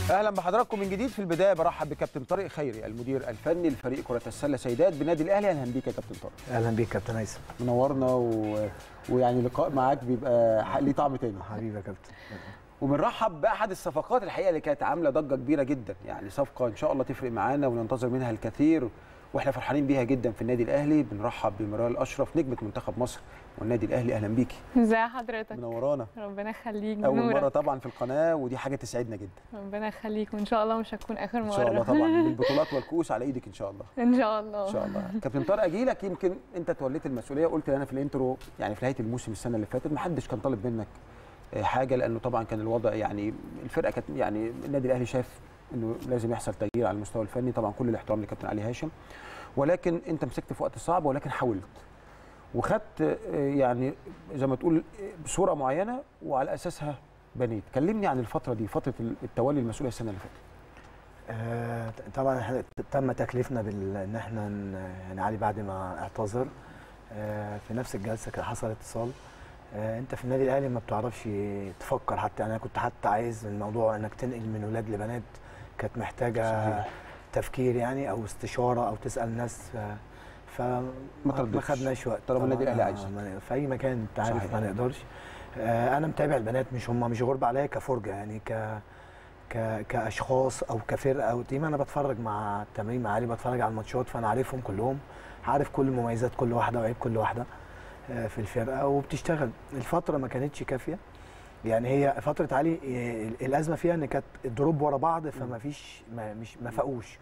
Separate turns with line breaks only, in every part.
اهلا بحضراتكم من جديد في البدايه برحب بكابتن طارق خيري المدير الفني لفريق كره السله سيدات بنادي الاهلي اهلا بيك يا كابتن طارق
اهلا بيك كابتن هيثم
منورنا و... ويعني لقاء معاك بيبقى ح- ليه طعم تاني
حبيبي يا كابتن
وبنرحب باحد الصفقات الحقيقه اللي كانت عامله ضجه كبيره جدا يعني صفقه ان شاء الله تفرق معانا وننتظر منها الكثير واحنا فرحانين بيها جدا في النادي الاهلي بنرحب بميرال اشرف نجمه منتخب مصر والنادي الاهلي اهلا بيكي
ازي حضرتك
منورانا
ربنا يخليك
اول
بنورك.
مره طبعا في القناه ودي حاجه تسعدنا جدا
ربنا يخليك وان شاء الله مش هتكون اخر مره
ان شاء الله طبعا بالبطولات والكؤوس على ايدك ان شاء الله
ان شاء الله
ان شاء الله كابتن طارق اجي لك يمكن انت توليت المسؤوليه وقلت لي انا في الانترو يعني في نهايه الموسم السنه اللي فاتت ما حدش كان طالب منك آه، حاجه لانه طبعا كان الوضع يعني الفرقه كانت يعني النادي الاهلي شاف انه لازم يحصل تغيير على المستوى الفني طبعا كل الاحترام لكابتن علي هاشم ولكن انت مسكت في وقت صعب ولكن حاولت وخدت آه، يعني زي ما تقول آه، بصوره معينه وعلى اساسها بنيت كلمني عن الفتره دي فتره التولي المسؤوليه السنه اللي فاتت
آه طبعا احنا تم تكليفنا بال ان احنا ن- يعني علي بعد ما اعتذر آه في نفس الجلسه كان حصل اتصال آه انت في النادي الاهلي ما بتعرفش تفكر حتى انا كنت حتى عايز الموضوع انك تنقل من ولاد لبنات كانت محتاجه
صحيح.
تفكير يعني او استشاره او تسال ناس آه، ف ما
ترددتش.
خدناش وقت
طالما النادي
طبعاً،
الأهلي
آه،
عايزك.
ما- في اي مكان انت عارف
صحيح.
ما نقدرش آه، انا متابع البنات مش هم مش غربة عليا كفرجه يعني ك ك كاشخاص او كفرقه او تيم انا بتفرج مع التمرين مع علي بتفرج على الماتشات فانا عارفهم كلهم عارف كل مميزات كل واحده وعيب كل واحده آه، في الفرقه وبتشتغل الفتره ما كانتش كافيه يعني هي فتره علي آه، الازمه فيها ان كانت الدروب ورا بعض فما فيش ما مش ما فاقوش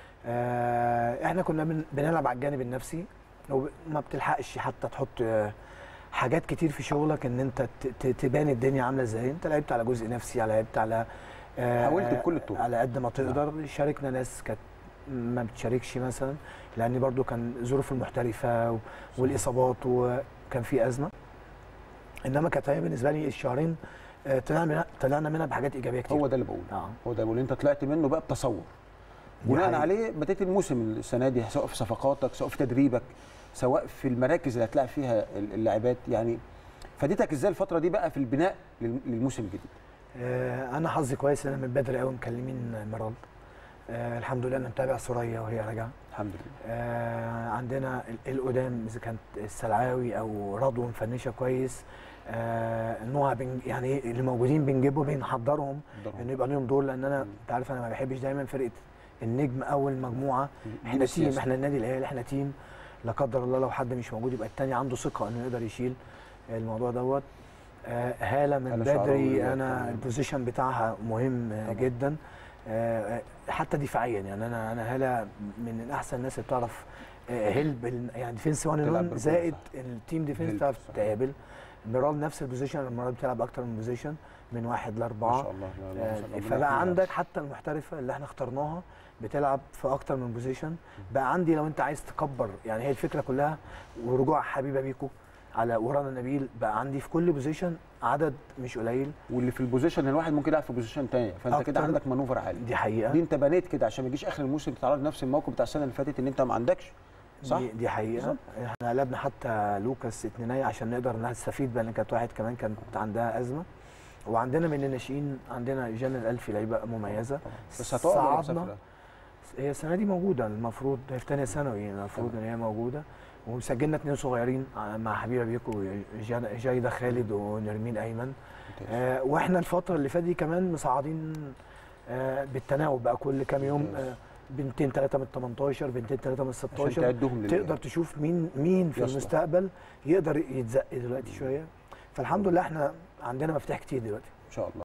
آه، احنا كنا بن- بنلعب على الجانب النفسي وما بتلحقش حتى تحط آه، حاجات كتير في شغلك ان انت ت- ت- تبان الدنيا عامله ازاي انت لعبت على جزء نفسي لعبت على آه،
حاولت بكل الطرق.
على قد ما تقدر شاركنا ناس كانت ما بتشاركش مثلا لان برضو كان ظروف المحترفه و- والاصابات وكان في ازمه انما كانت هي بالنسبه لي الشهرين آه، طلعنا منها طلعنا منها بحاجات ايجابيه كتير
هو ده اللي بقوله
اه
هو ده اللي انت طلعت منه بقى بتصور
دي
بناء
حقيقة.
عليه بديت الموسم السنه دي سواء في صفقاتك سواء في تدريبك سواء في المراكز اللي هتلاعب فيها ال- اللاعبات يعني فادتك ازاي الفتره دي بقى في البناء لل- للموسم الجديد
آه، انا حظي كويس ان انا من بدري قوي مكلمين ميرال آه، الحمد لله انا متابع سوريا وهي راجعه
الحمد لله
آه، عندنا ال- القدام اذا كانت السلعاوي او رضوى مفنشه كويس آه، نوع بن يعني إيه اللي موجودين بنجيبهم بنحضرهم
قدرهم.
ان يبقى لهم دور لان انا
مم.
انت عارف انا ما بحبش دايما فرقه النجم اول مجموعه احنا
بس
تيم
يس.
احنا النادي الاهلي احنا تيم لا قدر الله لو حد مش موجود يبقى التاني عنده ثقه انه يقدر يشيل الموضوع دوت آه، هاله من
هالة شعراوي
بدري انا
طبعاً.
البوزيشن بتاعها مهم آه،
طبعاً. جدا
جدا آه، حتى دفاعيا يعني انا انا هاله من احسن الناس اللي بتعرف آه، هيلب ال- يعني ديفنس 1
تلعب
1
بالكورة،
زائد
صح.
التيم ديفنس
هيلب،
بتعرف
صح.
تقابل ميرال نفس البوزيشن المره دي بتلعب اكتر من بوزيشن من واحد لاربعه
ما شاء الله لا، لا، ما شاء الله. ربنا
فبقى
يحميها.
عندك حتى المحترفه اللي احنا اخترناها بتلعب في اكتر من بوزيشن بقى عندي لو انت عايز تكبر يعني هي الفكره كلها ورجوع حبيبه بيكو على ورانا نبيل بقى عندي في كل بوزيشن عدد مش قليل
واللي في البوزيشن الواحد ممكن يلعب في بوزيشن تاني فانت كده
أكتر.
عندك مانوفر عالي
دي حقيقه
دي انت بنيت كده عشان ما يجيش اخر الموسم تتعرض نفس الموقف بتاع السنه اللي فاتت ان انت ما عندكش صح
دي, دي حقيقه
بالظبط.
احنا قلبنا حتى لوكاس اتنينية عشان نقدر نستفيد بقى لان كانت واحد كمان كانت عندها ازمه وعندنا من الناشئين عندنا جنى الالفي لعيبه مميزه
طبعاً. بس هتقعد ولا
صعدنا.
مسافرة؟
هي السنه دي موجوده المفروض هي في ثانيه ثانوي المفروض ان هي موجوده وسجلنا اثنين صغيرين مع حبيبه بيكو جا- جايده خالد ونرمين ايمن
ممتاز.
آه واحنا الفتره اللي فاتت دي كمان مصعدين آه بالتناوب بقى كل كام يوم
ممتاز.
آه بنتين ثلاثه من 18 بنتين ثلاثه من
عشان
16
تعدهم لل-
تقدر تشوف مين مين في
يصلح.
المستقبل يقدر يتزق دلوقتي شويه فالحمد لله احنا عندنا مفتاح كتير دلوقتي
ان شاء الله